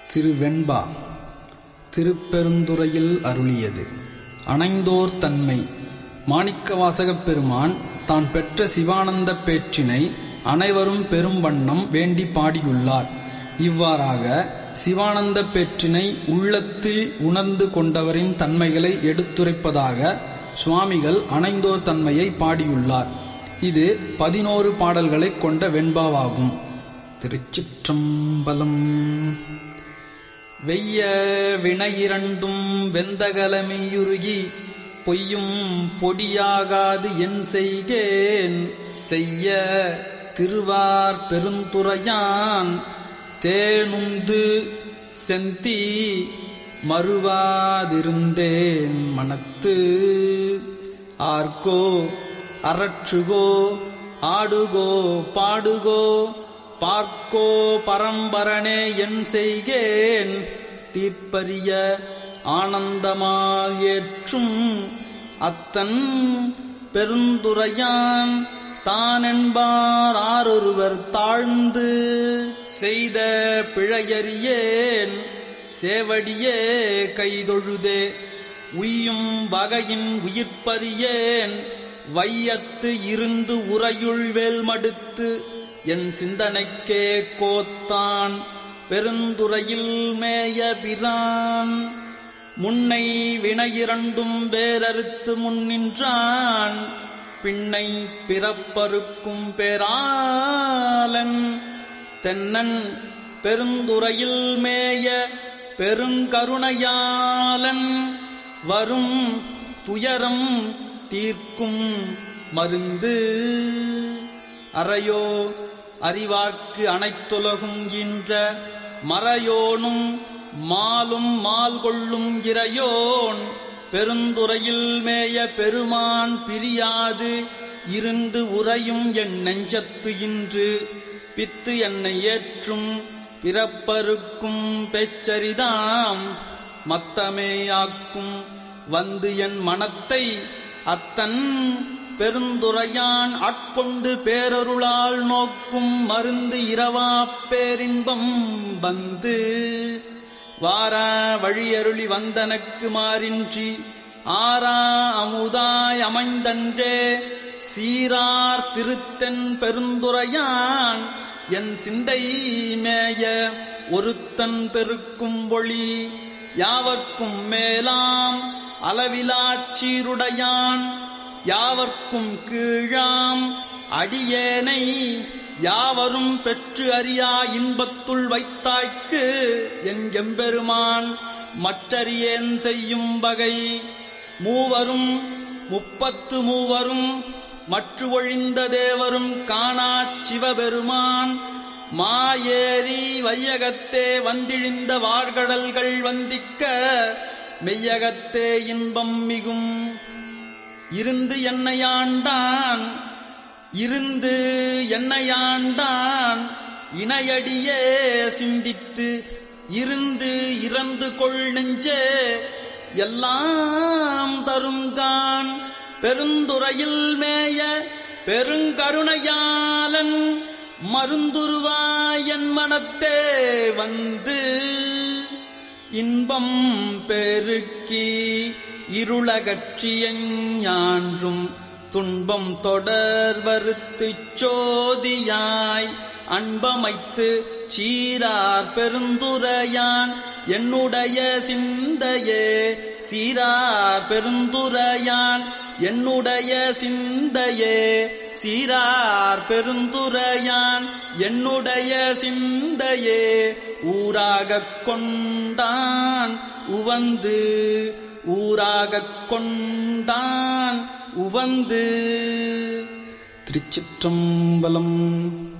திருவெண்பா திருப்பெருந்துறையில் அருளியது அணைந்தோர் தன்மை மாணிக்கவாசகப் பெருமான் தான் பெற்ற சிவானந்த பேற்றினை அனைவரும் பெரும் வண்ணம் வேண்டி பாடியுள்ளார் இவ்வாறாக சிவானந்த பேற்றினை உள்ளத்தில் உணர்ந்து கொண்டவரின் தன்மைகளை எடுத்துரைப்பதாக சுவாமிகள் அணைந்தோர் தன்மையை பாடியுள்ளார் இது பதினோரு பாடல்களைக் கொண்ட வெண்பாவாகும் திருச்சிற்றம்பலம் வெய்ய வினையிரண்டும் வெந்தகலமையுருகி பொய்யும் பொடியாகாது என் செய்கேன் செய்ய திருவார் பெருந்துறையான் தேனுந்து செந்தி மறுவாதிருந்தேன் மனத்து ஆர்கோ அரற்றுகோ ஆடுகோ பாடுகோ பார்க்கோ பரம்பரனே என் செய்கேன் தீர்ப்பரிய ஆனந்தமாயேற்றும் அத்தன் பெருந்துரையான் தானென்பார் ஆரொருவர் தாழ்ந்து செய்த பிழையறியேன் சேவடியே கைதொழுதே உய்யும் வகையின் உயிர்ப்பறியேன் வையத்து இருந்து உறையுள் வேல் மடுத்து என் சிந்தனைக்கே கோத்தான் பெருந்துறையில் மேய பிரான் முன்னை வினையிரண்டும் வேறறுத்து முன்னின்றான் பின்னை பிறப்பறுக்கும் பேராலன் தென்னன் பெருந்துறையில் மேய பெருங்கருணையாலன் வரும் துயரம் தீர்க்கும் மருந்து அறையோ அறிவார்க்கு அனைத்துலகும் ஈன்ற மறையோனும் மாலும் மால் கொள்ளும் இறையோன் பெருந்துறையில் மேய பெருமான் பிரியாது இருந்து உறையும் என் நெஞ்சத்து இன்று பித்து என்னை ஏற்றும் பிறப்பருக்கும் பெச்சரிதாம் மத்தமேயாக்கும் வந்து என் மனத்தை அத்தன் பெருந்துரையான் ஆட்கொண்டு பேரருளால் நோக்கும் மருந்து இரவா பேரின்பம் வந்து வாரா வழியருளி வந்தனக்கு மாறின்றி ஆரா அமுதாய் அமைந்தன்றே சீரார் திருத்தென் பெருந்துரையான் என் சிந்தை மேய ஒருத்தன் பெருக்கும் ஒளி யாவர்க்கும் மேலாம் அளவிலாச்சீருடையான் யாவர்க்கும் கீழாம் அடியேனை யாவரும் பெற்று அறியா இன்பத்துள் வைத்தாய்க்கு என் எம்பெருமான் மற்றறியேன் செய்யும் வகை மூவரும் முப்பத்து மூவரும் மற்று ஒழிந்த தேவரும் காணாச் சிவபெருமான் மாயேறி வையகத்தே வந்திழிந்த வார்கடல்கள் வந்திக்க மெய்யகத்தே இன்பம் மிகும் இருந்து என்னையாண்டான் இருந்து என்னையாண்டான் இணையடியே சிந்தித்து இருந்து இறந்து கொள் நெஞ்சே எல்லாம் தருங்கான் பெருந்துறையில் மேய பெருங்கருணையாலன் மருந்துருவாயன் மனத்தே வந்து இன்பம் பெருக்கி இருளகற்றியஞ் ஞான்றும் துன்பம் தொடர் வருத்துச் சோதியாய் அன்பமைத்து சீரார் பெருந்துரையான் என்னுடைய சிந்தையே சீரார் பெருந்துரையான் என்னுடைய சிந்தையே சீரார் பெருந்துரையான் என்னுடைய சிந்தையே ஊராகக் கொண்டான் உவந்து ஊராகக் கொண்டான் உவந்து திருச்சிற்றம்பலம்